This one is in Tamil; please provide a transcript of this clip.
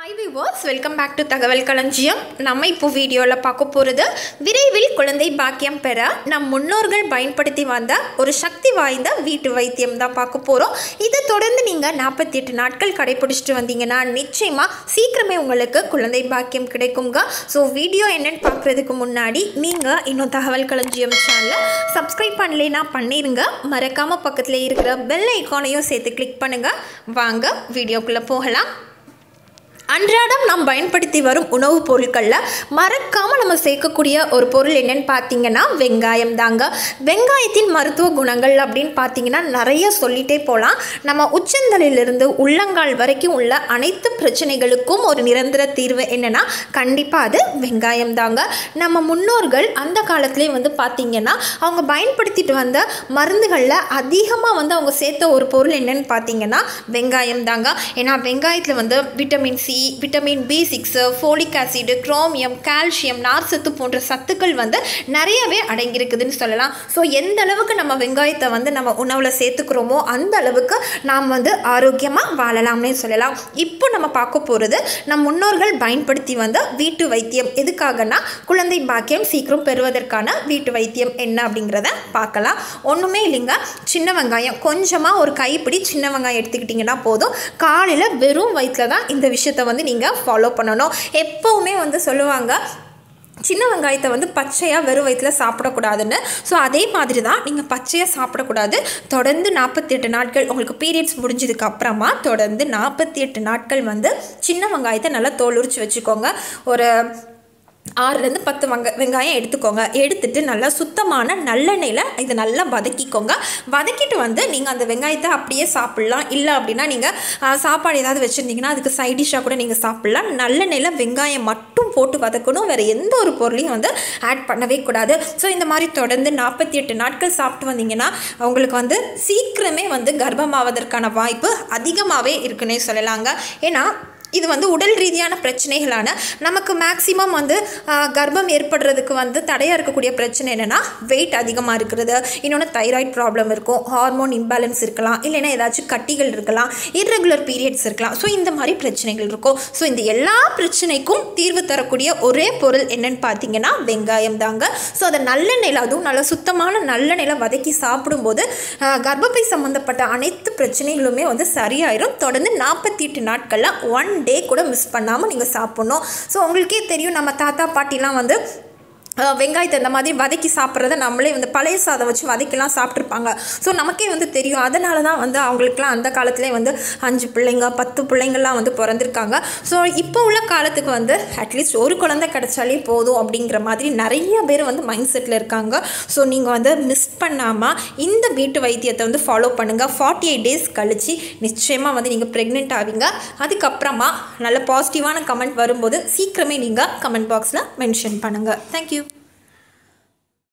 ஹாய் விவோஸ் வெல்கம் பேக் டு தகவல் களஞ்சியம் நம்ம இப்போ வீடியோவில் பார்க்க போகிறது விரைவில் குழந்தை பாக்கியம் பெற நம் முன்னோர்கள் பயன்படுத்தி வந்த ஒரு சக்தி வாய்ந்த வீட்டு வைத்தியம் தான் பார்க்க போகிறோம் இதை தொடர்ந்து நீங்கள் நாற்பத்தி எட்டு நாட்கள் கடைபிடிச்சிட்டு வந்தீங்கன்னா நிச்சயமாக சீக்கிரமே உங்களுக்கு குழந்தை பாக்கியம் கிடைக்குங்க ஸோ வீடியோ என்னன்னு பார்க்குறதுக்கு முன்னாடி நீங்கள் இன்னும் தகவல் களஞ்சியம் சேனலை சப்ஸ்கிரைப் பண்ணலைன்னா பண்ணிடுங்க மறக்காமல் பக்கத்தில் இருக்கிற பெல் ஐக்கானையும் சேர்த்து கிளிக் பண்ணுங்கள் வாங்க வீடியோக்குள்ளே போகலாம் அன்றாடம் நாம் பயன்படுத்தி வரும் உணவுப் பொருட்களில் மறக்காமல் நம்ம சேர்க்கக்கூடிய ஒரு பொருள் என்னன்னு பார்த்தீங்கன்னா வெங்காயம் தாங்க வெங்காயத்தின் மருத்துவ குணங்கள் அப்படின்னு பார்த்தீங்கன்னா நிறைய சொல்லிட்டே போகலாம் நம்ம உச்சந்தலையிலிருந்து உள்ளங்கால் வரைக்கும் உள்ள அனைத்து பிரச்சனைகளுக்கும் ஒரு நிரந்தர தீர்வு என்னென்னா கண்டிப்பாக அது வெங்காயம் தாங்க நம்ம முன்னோர்கள் அந்த காலத்துலேயே வந்து பார்த்தீங்கன்னா அவங்க பயன்படுத்திட்டு வந்த மருந்துகளில் அதிகமாக வந்து அவங்க சேர்த்த ஒரு பொருள் என்னன்னு பார்த்தீங்கன்னா வெங்காயம் தாங்க ஏன்னா வெங்காயத்தில் வந்து vitamin C vitamin B six folic acid chromium calcium நார்சத்து போன்ற சத்துக்கள் வந்து நிறையவே அடங்கியிருக்குதுன்னு சொல்லலாம் ஸோ எந்த அளவுக்கு நம்ம வெங்காயத்தை வந்து நம்ம உணவில் சேர்த்துக்கிறோமோ அந்த அளவுக்கு நாம் வந்து ஆரோக்கியமாக வாழலாம்னே சொல்லலாம் இப்போ நம்ம பார்க்க போகிறது நம் முன்னோர்கள் பயன்படுத்தி வந்த வீட்டு வைத்தியம் எதுக்காகனா குழந்தை பாக்கியம் சீக்கிரம் பெறுவதற்கான வீட்டு வைத்தியம் என்ன அப்படிங்கிறத பார்க்கலாம் ஒன்றுமே இல்லைங்க சின்ன வெங்காயம் கொஞ்சமாக ஒரு கைப்பிடி சின்ன வெங்காயம் எடுத்துக்கிட்டிங்கன்னா போதும் காலையில் வெறும் வயிற்றில் தான் இந்த விஷயத்தை வந்து நீங்கள் ஃபாலோ பண்ணணும் எப்போவுமே வந்து சொல்லுவாங்க சின்ன வெங்காயத்தை வந்து பச்சையாக வெறும் வயிற்றில் சாப்பிடக்கூடாதுன்னு ஸோ அதே மாதிரி தான் நீங்கள் பச்சையாக சாப்பிடக்கூடாது தொடர்ந்து நாற்பத்தி எட்டு நாட்கள் உங்களுக்கு பீரியட்ஸ் முடிஞ்சதுக்கு அப்புறமா தொடர்ந்து நாற்பத்தி எட்டு நாட்கள் வந்து சின்ன வெங்காயத்தை நல்லா தோல் உரிச்சு வச்சுக்கோங்க ஒரு ஆறுலேருந்து பத்து வெங்க வெங்காயம் எடுத்துக்கோங்க எடுத்துட்டு நல்லா சுத்தமான நல்லெண்ணெயில் இதை நல்லா வதக்கிக்கோங்க வதக்கிட்டு வந்து நீங்கள் அந்த வெங்காயத்தை அப்படியே சாப்பிட்லாம் இல்லை அப்படின்னா நீங்கள் சாப்பாடு ஏதாவது வச்சுருந்தீங்கன்னா அதுக்கு சைட் டிஷ்ஷாக கூட நீங்கள் சாப்பிட்லாம் நல்லெண்ணெயில் வெங்காயம் மட்டும் போட்டு வதக்கணும் வேறு எந்த ஒரு பொருளையும் வந்து ஆட் பண்ணவே கூடாது ஸோ இந்த மாதிரி தொடர்ந்து நாற்பத்தி எட்டு நாட்கள் சாப்பிட்டு வந்தீங்கன்னா உங்களுக்கு வந்து சீக்கிரமே வந்து கர்ப்பமாவதற்கான வாய்ப்பு அதிகமாகவே இருக்குன்னே சொல்லலாங்க ஏன்னா இது வந்து உடல் ரீதியான பிரச்சனைகளான நமக்கு மேக்ஸிமம் வந்து கர்ப்பம் ஏற்படுறதுக்கு வந்து தடையாக இருக்கக்கூடிய பிரச்சனை என்னென்னா வெயிட் அதிகமாக இருக்கிறது இன்னொன்று தைராய்டு ப்ராப்ளம் இருக்கும் ஹார்மோன் இம்பேலன்ஸ் இருக்கலாம் இல்லைன்னா ஏதாச்சும் கட்டிகள் இருக்கலாம் இர்ரெகுலர் பீரியட்ஸ் இருக்கலாம் ஸோ இந்த மாதிரி பிரச்சனைகள் இருக்கும் ஸோ இந்த எல்லா பிரச்சனைக்கும் தீர்வு தரக்கூடிய ஒரே பொருள் என்னன்னு பார்த்தீங்கன்னா வெங்காயம் தாங்க ஸோ அதை நல்லெண்ணெயில் அதுவும் நல்ல சுத்தமான நல்லெண்ணெயில் வதக்கி சாப்பிடும்போது கர்ப்பப்பை சம்மந்தப்பட்ட அனைத்து பிரச்சனைகளுமே வந்து சரியாயிரும் தொடர்ந்து நாற்பத்தி எட்டு நாட்களில் ஒன் டே கூட மிஸ் பண்ணாமல் நீங்கள் சாப்பிட்ணும் ஸோ உங்களுக்கே தெரியும் நம்ம தாத்தா பாட்டிலாம் வந்து வெங்காயத்தை இந்த மாதிரி வதக்கி சாப்பிட்றத நம்மளே வந்து பழைய சாதம் வச்சு வதக்கிலாம் சாப்பிட்ருப்பாங்க ஸோ நமக்கே வந்து தெரியும் அதனால தான் வந்து அவங்களுக்குலாம் அந்த காலத்துலேயே வந்து அஞ்சு பிள்ளைங்க பத்து பிள்ளைங்கள்லாம் வந்து பிறந்திருக்காங்க ஸோ இப்போ உள்ள காலத்துக்கு வந்து அட்லீஸ்ட் ஒரு குழந்தை கிடைச்சாலே போதும் அப்படிங்கிற மாதிரி நிறைய பேர் வந்து மைண்ட் செட்டில் இருக்காங்க ஸோ நீங்கள் வந்து மிஸ் பண்ணாமல் இந்த வீட்டு வைத்தியத்தை வந்து ஃபாலோ பண்ணுங்கள் ஃபார்ட்டி எயிட் டேஸ் கழித்து நிச்சயமாக வந்து நீங்கள் ப்ரெக்னென்ட் ஆவீங்க அதுக்கப்புறமா நல்ல பாசிட்டிவான கமெண்ட் வரும்போது சீக்கிரமே நீங்கள் கமெண்ட் பாக்ஸில் மென்ஷன் பண்ணுங்கள் தேங்க்யூ